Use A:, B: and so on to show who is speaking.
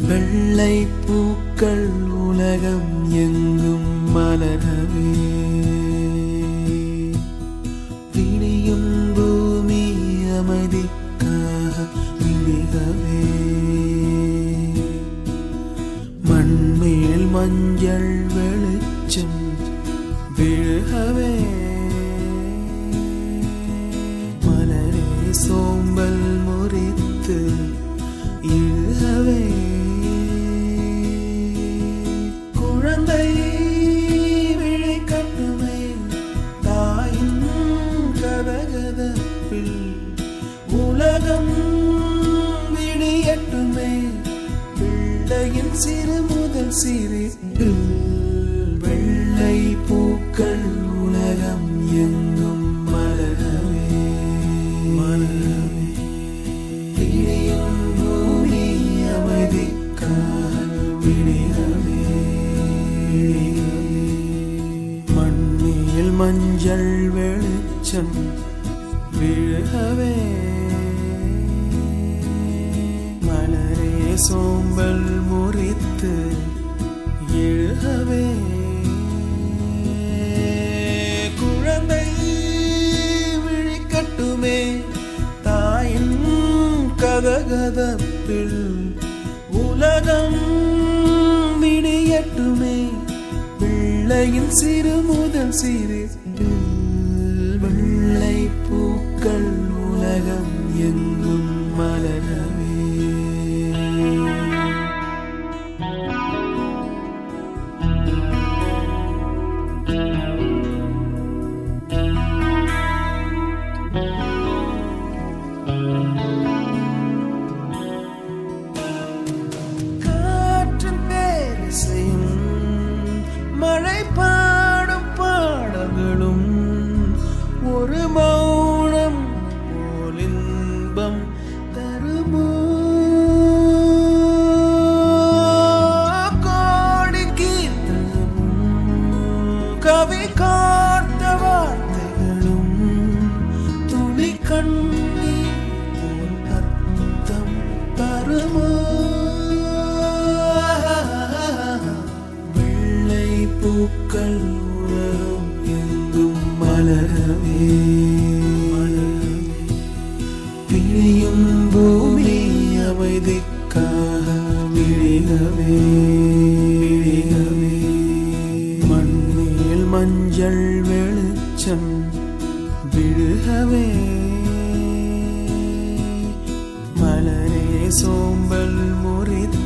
A: வெள்ளை பூக்கள் உலகம் எங்கும் மலரவே விடியும் பூமி அமைதிக்காக விழிகவே மண்மேல் மஞ்சள் வெளிச்சம் விழுகவே மலரே சோம்பல் முறித்து இழுகவே குழந்தை விழி கட்டுமே தாயின் கதகதப்பில் உலகம் விடியட்டுமே பிள்ளையின் சிறு முதல் சிரிப்பு வெள்ளை பூக்கள் உலகம் எங்கும் மலரவே மலரவே விடியும் பூமி அமைதிக்காக விடியவே மண்ணில் மஞ்சள் வெளிச்சம் விழுகவே மலரே சோம்பல் முறித்து எழுகவே குழந்தை விழிக்கட்டுமே தாயின் கதகதப்பில் உலகம் விடியட்டுமே பிள்ளையின் சிறு முதல் சிறு வெள்ளை பூக்கள் உலகம் எங்கும் மலரவே காற்றின் பேரிசையும் மழை பாடும் பாடல்களும் ஒரு மௌனம் போல் இன்பம் தருமோ கோடி கீர்த்தனமும் கவி காத்த வார்த்தைகளும் துளி கண்ணீர் போல் அர்த்தம் தருமோ வெள்ளை பூக்கள் உலகம் எங்கும் மலரவே பிழியும் பூமி அமைதிக்காக விழிகவே விழிகவே மண்ணில் மஞ்சள் வெளிச்சம் விழுகவே மலரே சோம்பல் முறித்து